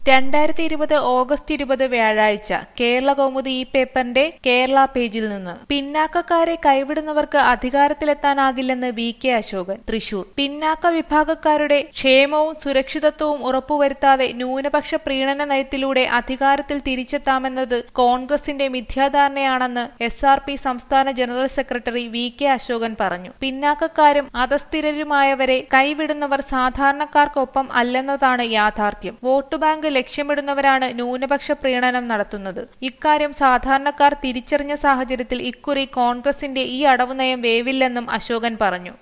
രണ്ടായിരത്തി ഇരുപത് ഓഗസ്റ്റ് ഇരുപത് വ്യാഴാഴ്ച കേരള കൗമുദി ഈ പേപ്പറിന്റെ കേരള പേജിൽ നിന്ന് പിന്നാക്കക്കാരെ കൈവിടുന്നവർക്ക് അധികാരത്തിലെത്താനാകില്ലെന്ന് വി കെ അശോകൻ തൃശൂർ പിന്നാക്ക വിഭാഗക്കാരുടെ ക്ഷേമവും സുരക്ഷിതത്വവും ഉറപ്പുവരുത്താതെ ന്യൂനപക്ഷ പ്രീണന നയത്തിലൂടെ അധികാരത്തിൽ തിരിച്ചെത്താമെന്നത് കോൺഗ്രസിന്റെ മിഥ്യാധാരണയാണെന്ന് എസ് ആർ പി സംസ്ഥാന general secretary V K Asokan പറഞ്ഞു പിന്നാക്കക്കാരും അധസ്ഥിരരുമായവരെ കൈവിടുന്നവർ സാധാരണക്കാർക്കൊപ്പം അല്ലെന്നതാണ് യാഥാർത്ഥ്യം വോട്ട് ബാങ്ക് ലക്ഷ്യമിടുന്നവരാണ് ന്യൂനപക്ഷ പ്രീണനം നടത്തുന്നത് ഇക്കാര്യം സാധാരണക്കാർ തിരിച്ചറിഞ്ഞ സാഹചര്യത്തിൽ ഇക്കുറി കോൺഗ്രസിന്റെ ഈ അടവുനയം വേവില്ലെന്നും അശോകൻ പറഞ്ഞു